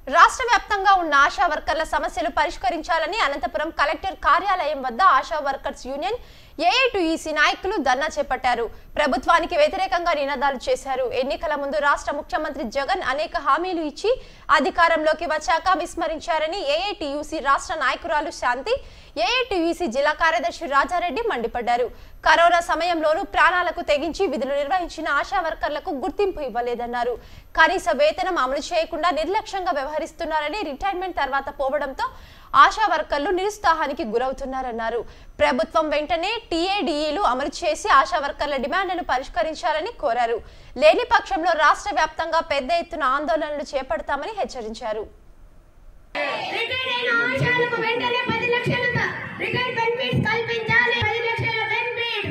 రాష్ట్ర వ్యాప్తంగా ఉన్న ఆశా వర్కర్ల సమస్యలు పరిష్కరించాలని అనంతపురం కలెక్టర్ కార్యాలయం వద్ద ఆశా వర్కర్స్ యూనియన్ ఏఐటుఈసీ నాయకులు ధర్నా చేపట్టారు ప్రభుత్వానికి వ్యతిరేకంగా నినాదాలు చేశారు ఎన్నికల ముందు రాష్ట్ర ముఖ్యమంత్రి జగన్ అనేక హామీలు ఇచ్చి అధికారంలోకి వచ్చాక విస్మరించారని ఏఐటియుసి రాష్ట్ర నాయకురాలు శాంతి ఏఐటియుసి జిల్లా కార్యదర్శి రాజారెడ్డి మండిపడ్డారు కరోనా సమయంలోనూ ప్రాణాలకు తెగించి విధులు నిర్వహించిన ఆశా వర్కర్లకు గుర్తింపు ఇవ్వలేదన్నారు కనీస వేతనం అమలు చేయకుండా నిర్లక్ష్యంగా వ్యవహరిస్తున్నారని రిటైర్మెంట్ తర్వాత పోవడంతో ఆశా వర్కర్లు నిరుత్సాహానికి గురవుతున్నారన్నారు ప్రభుత్వం వెంటనే టీఏడీఈలు అమలు చేసి ఆశా వర్కర్ల డిమాండ్లను పరిష్కరించాలని కోరారు లేని పక్షంలో రాష్ట్ర వ్యాప్తంగా పెద్ద ఎత్తున ఆందోళనలు చేపడతామని హెచ్చరించారు రిటైర్డ్ అయిన ఆశాలకు వెంటనే పది లక్షల రిటైర్డ్ బెనిఫిట్స్ కల్పించాలి పది లక్షల బెనిఫిట్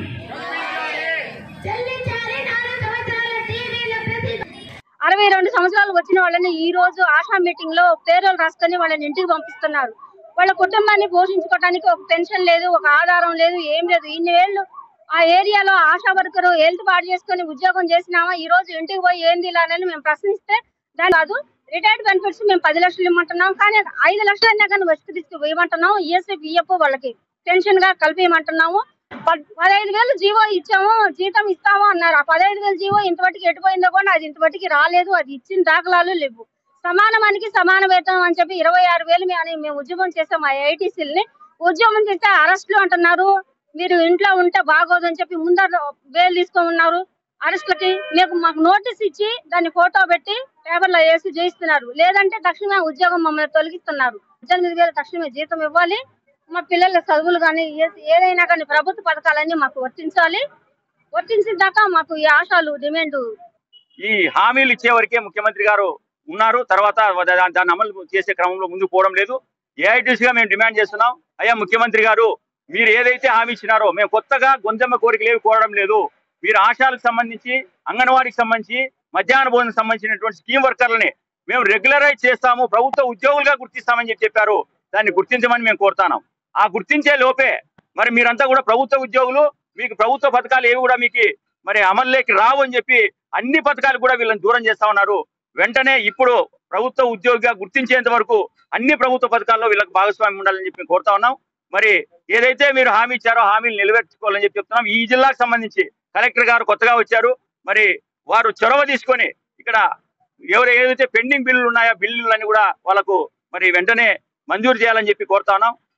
చెల్లించాలి నాలుగు సంవత్సరాల టీవీల ప్రతి అరవై రెండు సంవత్సరాలు వచ్చిన వాళ్ళని ఈ రోజు ఆశా మీటింగ్ లో పేరోలు రాసుకొని వాళ్ళని ఇంటికి పంపిస్తున్నారు వాళ్ళ కుటుంబాన్ని పోషించుకోవడానికి ఒక పెన్షన్ లేదు ఒక ఆధారం లేదు ఏం లేదు ఇన్ని ఏళ్ళు ఆ ఏరియాలో ఆశా వర్కర్ హెల్త్ పాడు చేసుకొని ఉద్యోగం చేసినామా ఈ రోజు ఇంటికి పోయి ఏంది ఇలా అని మేము ప్రశ్నిస్తే దాని కాదు రిటైర్డ్ బెనిఫిట్స్ మేము పది లక్షలు ఇవ్వమంటున్నాం కానీ ఐదు లక్షలు అయినా కానీ వచ్చి తీసుకు ఇవ్వమంటున్నాం ఈఎస్ఐ పిఎఫ్ వాళ్ళకి పెన్షన్ గా కలిపియమంటున్నాము పద్- పదహైదు వేలు జీవో ఇచ్చాము జీతం ఇస్తాము అన్నారు ఆ పదహైదు వేలు జీవో ఇంతవరకు ఎటుపోయిందో కూడా అది ఇంతవరకు రాలేదు అది ఇచ్చిన దాఖలాలు లేవు సమానమానికి సమాన వేతనం అని చెప్పి ఇరవై ఆరు వేలు మే- అని మేము ఉద్యమం చేసాం ఆ ఐటీసీలని ఉద్యమం చేస్తే అరెస్టులు అంటున్నారు మీరు ఇంట్లో ఉంటే బాగోదు అని చెప్పి ముందర వేలు తీసుకోమన్నారు అరెస్టులకి మీకు మాకు నోటీస్ ఇచ్చి దాన్ని ఫోటో పెట్టి పేపర్లో వేసి చేయిస్తున్నారు లేదంటే తక్షణమే ఉద్యోగం మమ్మల్ని తొలగిస్తున్నారు పద్దెనిమిది వేలు తక్షణమే జీతం ఇవ్వాలి మా పిల్లల చదువులు కానీ ఏదైనా కానీ ప్రభుత్వ పథకాలన్నీ మాకు వర్తించాలి వర్తించిన దాకా మాకు ఈ ఆశాలు డిమాండ్ ఈ హామీలు ఇచ్చే వరకే ముఖ్యమంత్రి గారు ఉన్నారు తర్వాత దా- దాన్ని అమలు చేసే క్రమంలో ముందుకు పోవడం లేదు AITC గా మేము డిమాండ్ చేస్తున్నాం అయ్యా ముఖ్యమంత్రి గారు మీరు ఏదైతే హామీ ఇచ్చినారో మేము కొత్తగా గొంతెమ్మ కోరికలు ఏవి కోరడం లేదు మీరు ఆశాలకు సంబంధించి అంగన్వాడీకి సంబంధించి మధ్యాహ్న భోజనం సంబంధించినటువంటి స్కీమ్ వర్కర్లని మేము రెగ్యులరైజ్ చేస్తాము ప్రభుత్వ ఉద్యోగులుగా గుర్తిస్తామని చెప్పి చెప్పారు దాన్ని గుర్తించమని మేము కోరుతాం ఆ గుర్తించే లోపే మరి మీరంతా కూడా ప్రభుత్వ ఉద్యోగులు మీకు ప్రభుత్వ పథకాలు ఏవి కూడా మీకు మరి అమల్లోకి రావు అని చెప్పి అన్ని పథకాలు కూడా వీళ్ళని దూరం చేస్తా ఉన్నారు వెంటనే ఇప్పుడు ప్రభుత్వ ఉద్యోగిగా గుర్తించేంత వరకు అన్ని ప్రభుత్వ పథకాల్లో వీళ్ళకి భాగస్వామ్యం ఉండాలని చెప్పి మేము కోరుతా ఉన్నాం మరి ఏదైతే మీరు హామీ ఇచ్చారో హామీలు నిలబెట్టుకోవాలని చెప్పి చెప్తున్నాం ఈ జిల్లాకు సంబంధించి కలెక్టర్ గారు కొత్తగా వచ్చారు మరి వారు చొరవ తీసుకొని ఇక్కడ ఎవరు ఏదైతే పెండింగ్ బిల్లులు ఉన్నాయో బిల్లులన్నీ కూడా వాళ్ళకు మరి వెంటనే మంజూరు చేయాలని చెప్పి కోరుతా ఉన్నాం